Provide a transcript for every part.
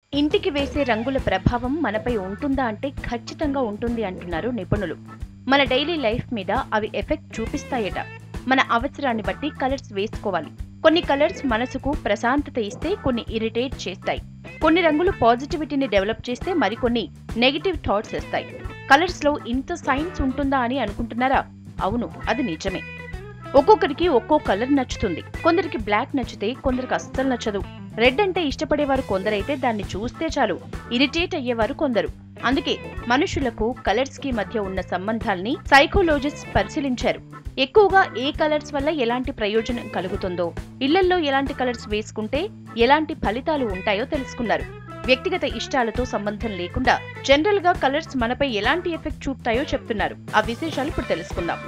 ఇంటికి వేసే రంగుల ప్రభావం మనపై ఉంటుందా అంటే ఖచ్చితంగా ఉంటుంది అంటున్నారు నిపుణులు మన డైలీ లైఫ్ మీద అవి ఎఫెక్ట్ చూపిస్తాయట మన అవసరాన్ని బట్టి కలర్స్ వేసుకోవాలి కొన్ని కలర్స్ మనసుకు ప్రశాంతత ఇస్తే కొన్ని ఇరిటేట్ చేస్తాయి కొన్ని రంగులు పాజిటివిటీని డెవలప్ చేస్తే మరికొన్ని నెగిటివ్ థాట్స్ ఇస్తాయి కలర్స్ లో ఇంత సైన్స్ ఉంటుందా అని అనుకుంటున్నారా అవును అది నిజమే ఒక్కొక్కరికి ఒక్కో కలర్ నచ్చుతుంది కొందరికి బ్లాక్ నచ్చితే కొందరికి అస్సలు నచ్చదు రెడ్ అంటే ఇష్టపడేవారు కొందరైతే దాన్ని చూస్తే చాలు ఇరిటేట్ అయ్యేవారు కొందరు అందుకే మనుషులకు కలర్స్ కి మధ్య ఉన్న సంబంధాల్ని సైకోలోజిస్ట్ పరిశీలించారు ఎక్కువగా ఏ కలర్స్ వల్ల ఎలాంటి ప్రయోజనం కలుగుతుందో ఇళ్లల్లో ఎలాంటి కలర్స్ వేసుకుంటే ఎలాంటి ఫలితాలు ఉంటాయో తెలుసుకున్నారు వ్యక్తిగత ఇష్టాలతో సంబంధం లేకుండా జనరల్ గా కలర్స్ మనపై ఎలాంటి ఎఫెక్ట్ చూపుతాయో చెప్తున్నారు ఆ విశేషాలు ఇప్పుడు తెలుసుకుందాం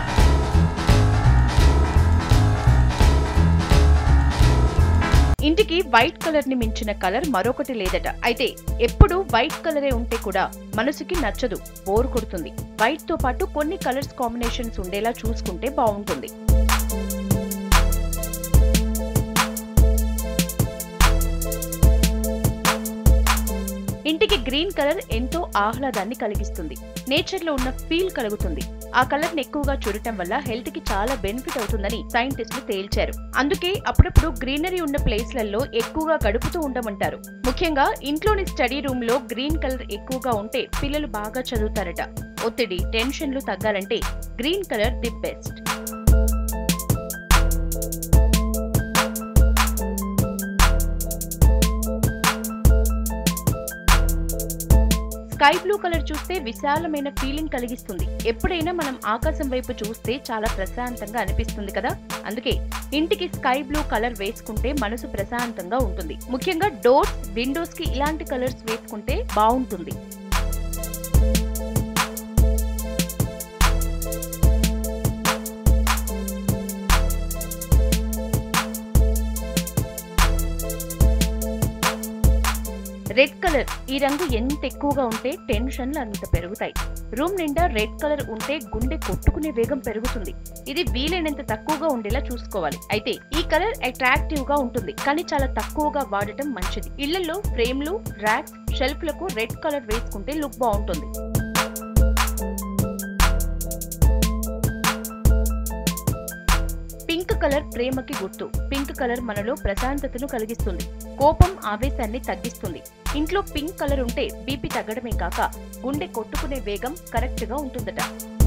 ఇంటికి వైట్ కలర్ ని మించిన కలర్ మరొకటి లేదట అయితే ఎప్పుడు వైట్ కలరే ఉంటే కూడా మనసుకి నచ్చదు బోర్ కొడుతుంది వైట్ తో పాటు కొన్ని కలర్స్ కాంబినేషన్స్ ఉండేలా చూసుకుంటే బాగుంటుంది ఇంటికి గ్రీన్ కలర్ ఎంతో ఆహ్లాదాన్ని కలిగిస్తుంది నేచర్ లో ఉన్న ఫీల్ కలుగుతుంది ఆ కలర్ ని ఎక్కువగా చూడటం వల్ల హెల్త్ కి చాలా బెనిఫిట్ అవుతుందని సైంటిస్టులు తేల్చారు అందుకే అప్పుడప్పుడు గ్రీనరీ ఉన్న ప్లేస్లలో ఎక్కువగా గడుపుతూ ఉండమంటారు ముఖ్యంగా ఇంట్లోని స్టడీ రూమ్ లో గ్రీన్ కలర్ ఎక్కువగా ఉంటే పిల్లలు బాగా చదువుతారట ఒత్తిడి టెన్షన్లు తగ్గాలంటే green colour the best sky blue colour చూస్తే విశాలమైన ఫీలింగ్ కలిగిస్తుంది ఎప్పుడైనా మనం ఆకాశం వైపు చూస్తే చాలా ప్రశాంతంగా అనిపిస్తుంది కదా అందుకే ఇంటికి స్కై బ్లూ కలర్ వేసుకుంటే మనసు ప్రశాంతంగా ఉంటుంది ముఖ్యంగా డోర్స్ విండోస్ కి ఇలాంటి కలర్స్ వేసుకుంటే బాగుంటుంది రెడ్ కలర్ ఈ రంగు ఎంత ఎక్కువగా ఉంటే టెన్షన్లు అంత పెరుగుతాయి రూమ్ నిండా రెడ్ కలర్ ఉంటే గుండె కొట్టుకునే వేగం పెరుగుతుంది ఇది వీలైనంత తక్కువగా ఉండేలా చూసుకోవాలి అయితే ఈ కలర్ అట్రాక్టివ్ గా ఉంటుంది కానీ చాలా తక్కువగా వాడటం మంచిది ఇళ్లలో ఫ్రేమ్లు ర్యాక్స్ షెల్ఫ్లకు రెడ్ కలర్ వేసుకుంటే లుక్ బాగుంటుంది పింక్ కలర్ ప్రేమకి గుర్తు పింక్ కలర్ మనలో ప్రశాంతతను కలిగిస్తుంది కోపం ఆవేశాన్ని తగ్గిస్తుంది ఇంట్లో పింక్ కలర్ ఉంటే బీపీ తగ్గడమే కాక గుండె కొట్టుకునే వేగం కరెక్ట్ గా ఉంటుందట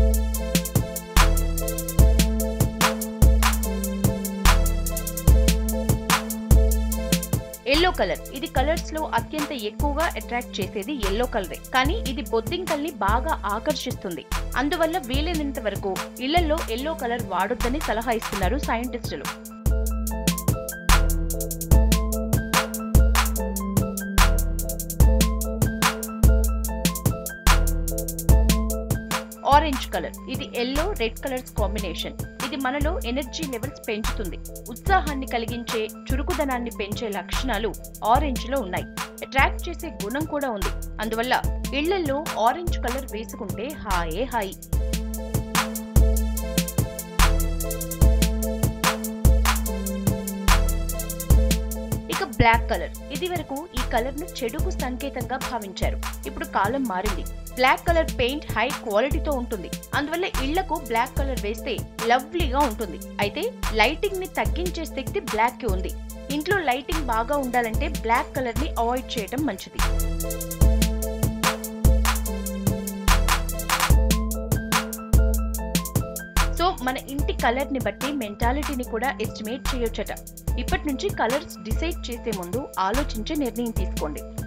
ఎల్లో కలర్ ఇది కలర్స్ లో అత్యంత ఎక్కువగా అట్రాక్ట్ చేసేది ఎల్లో కలరే కానీ ఇది బొద్దింకల్ని బాగా ఆకర్షిస్తుంది అందువల్ల వీలైనంత వరకు ఇళ్లలో ఎల్లో కలర్ వాడొద్దని సలహా ఇస్తున్నారు సైంటిస్టులు ఆరెంజ్ కలర్ ఇది ఎల్లో రెడ్ కలర్స్ కాంబినేషన్ ఇది మనలో ఎనర్జీ లెవెల్స్ పెంచుతుంది ఉత్సాహాన్ని కలిగించే చురుకుదనాన్ని పెంచే లక్షణాలు ఆరెంజ్ లో ఉన్నాయి అట్రాక్ట్ చేసే గుణం కూడా ఉంది అందువల్ల ఇళ్లలో ఆరెంజ్ కలర్ వేసుకుంటే హాయే హాయి ఇక బ్లాక్ కలర్ ఇది వరకు ఈ కలర్ ను చెడుకు సంకేతంగా భావించారు ఇప్పుడు కాలం మారింది బ్లాక్ కలర్ పెయింట్ హై క్వాలిటీతో ఉంటుంది అందువల్ల ఇళ్లకు బ్లాక్ కలర్ వేస్తే లవ్లీగా ఉంటుంది అయితే లైటింగ్ ని తగ్గించే శక్తి బ్లాక్ కి ఉంది ఇంట్లో లైటింగ్ బాగా ఉండాలంటే బ్లాక్ కలర్ ని అవాయిడ్ చేయడం మంచిది సో మన ఇంటి కలర్ ని బట్టి మెంటాలిటీని కూడా ఎస్టిమేట్ చేయొచ్చట ఇప్పటి నుంచి కలర్స్ డిసైడ్ చేసే ముందు ఆలోచించి నిర్ణయం తీసుకోండి